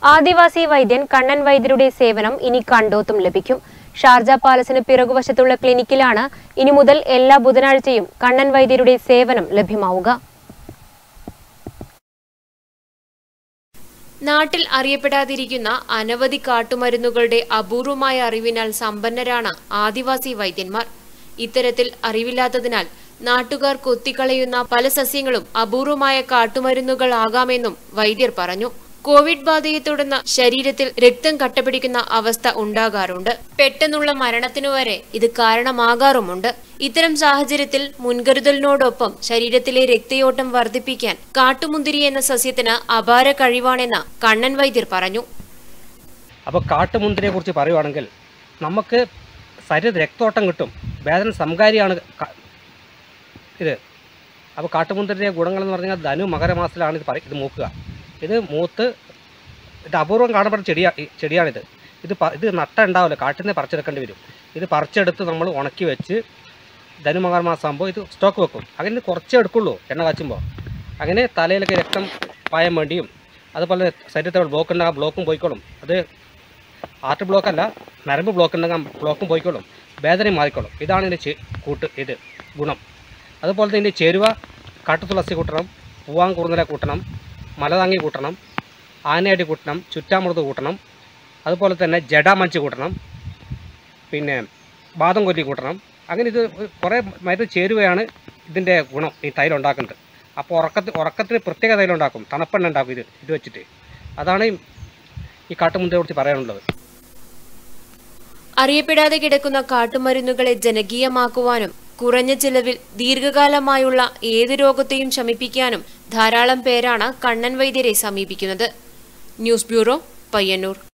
ആദിവാസി വൈദ്യൻ കണ്ണൻ വൈദ്യരുടെ സേവനം ഇനി കണ്ടോത്തും ലഭിക്കും ഷാർജ പാലസിന് പിറകുവശത്തുള്ള ക്ലിനിക്കിലാണ് ഇനി മുതൽ എല്ലാ ബുധനാഴ്ചയും കണ്ണൻ വൈദ്യരുടെ സേവനം ലഭ്യമാവുക നാട്ടിൽ അറിയപ്പെടാതിരിക്കുന്ന അനവധി കാട്ടുമരുന്നുകളുടെ അപൂർവമായ അറിവിനാൽ സമ്പന്നരാണ് ആദിവാസി വൈദ്യന്മാർ ഇത്തരത്തിൽ അറിവില്ലാത്തതിനാൽ നാട്ടുകാർ കൊത്തിക്കളയുന്ന പല സസ്യങ്ങളും അപൂർവമായ കാട്ടുമരുന്നുകളാകാമെന്നും വൈദ്യർ പറഞ്ഞു കോവിഡ് ബാധയെ തുടർന്ന് ശരീരത്തിൽ രക്തം കട്ടപിടിക്കുന്ന അവസ്ഥ ഉണ്ടാകാറുണ്ട് പെട്ടെന്നുള്ള മരണത്തിനു വരെ ഇത് കാരണമാകാറുമുണ്ട് ഇത്തരം സാഹചര്യത്തിൽ മുൻകരുതലിനോടൊപ്പം ശരീരത്തിലെ രക്തയോട്ടം വർദ്ധിപ്പിക്കാൻ കാട്ടുമുന്തിരി എന്ന സസ്യത്തിന് അപാര കഴിവാണെന്ന് കണ്ണൻ വൈദ്യർ പറഞ്ഞു അപ്പോൾ കാട്ടുമുന്തിരിയെ കുറിച്ച് പറയുവാണെങ്കിൽ നമുക്ക് ശരീരത്തിൽ രക്തോട്ടം കിട്ടും വേദന സംകാരിയാണ് ക- ഇത് അപ്പോൾ കാട്ടുമുന്തിരിയുടെ ഗുണങ്ങളെന്ന് പറഞ്ഞാൽ ധനു മകരമാസത്തിലാണ് ഇത് പറ ഇത് മൂക്കുക ഇത് മൂത്ത് ഇത് അപൂർവം കാണപ്പെടുന്ന ചെടിയാ ഈ ചെടിയാണിത് ഇത് പ ഇത് നട്ട ഉണ്ടാവില്ല കാട്ടിൽ നിന്ന് പറിച്ചെടുക്കേണ്ടി വരും ഇത് പറിച്ചെടുത്ത് നമ്മൾ ഉണക്കി വെച്ച് ധനു മകരമാസം ആകുമ്പോൾ ഇത് സ്റ്റോക്ക് വെക്കും അങ്ങനെ കുറച്ചേ എടുക്കുള്ളൂ എണ്ണ കാച്ചുമ്പോൾ അങ്ങനെ തലയിലൊക്കെ രക്തം പായാൻ വേണ്ടിയും അതുപോലെ ശരീരത്തിൽ ബ്ലോക്ക് ഉണ്ടെങ്കിൽ ആ ബ്ലോക്കും പോയിക്കോളും അത് ആർട്ട് ബ്ലോക്ക് അല്ല നരമ്പ് ബ്ലോക്ക് ഉണ്ടെങ്കിൽ ആ ബ്ലോക്കും പോയിക്കോളും വേദനയും മാറിക്കോളും ഇതാണ് ഇതിൻ്റെ ചെ- കൂട്ട് ഇത് ഗുണം അതുപോലെ തന്നെ ഇതിൻ്റെ ചേരുവ കാട്ടുതുളസി കൂട്ടണം പൂവാങ്കുറുന്നല കൂട്ടണം മലതാങ്ങി കൂട്ടണം ആനയടി കൂട്ടണം ചുറ്റാമൃത് കൂട്ടണം അതുപോലെ തന്നെ ജഡാമഞ്ച് കൂട്ടണം പിന്നെ ബാദം കൊല്ലി കൂട്ടണം അങ്ങനെ ഇത് കുറേ മരുന്ന് ചേരുവയാണ് ഇതിൻ്റെ ഗുണം ഈ തൈലം ഉണ്ടാക്കുന്നത് അപ്പോൾ ഉറക്കത്തിൽ ഉറക്കത്തിന് പ്രത്യേക തൈലം ഉണ്ടാക്കും തണുപ്പെണ്ണ ഉണ്ടാക്കും ഇത് ഇത് വെച്ചിട്ട് അതാണ് ഈ- ഈ കാട്ടുമുന്തയെ കുറിച്ച് പറയാനുള്ളത് അറിയപ്പെടാതെ കിടക്കുന്ന കാട്ടുമരുന്നുകളെ ജനകീയമാക്കുവാനും കുറഞ്ഞ ചിലവിൽ ദീർഘകാലമായുള്ള ഏത് രോഗത്തെയും ശമിപ്പിക്കാനും ധാരാളം പേരാണ് കണ്ണൻ വൈദ്യരെ സമീപിക്കുന്നത് ന്യൂസ് ബ്യൂറോ പയ്യന്നൂർ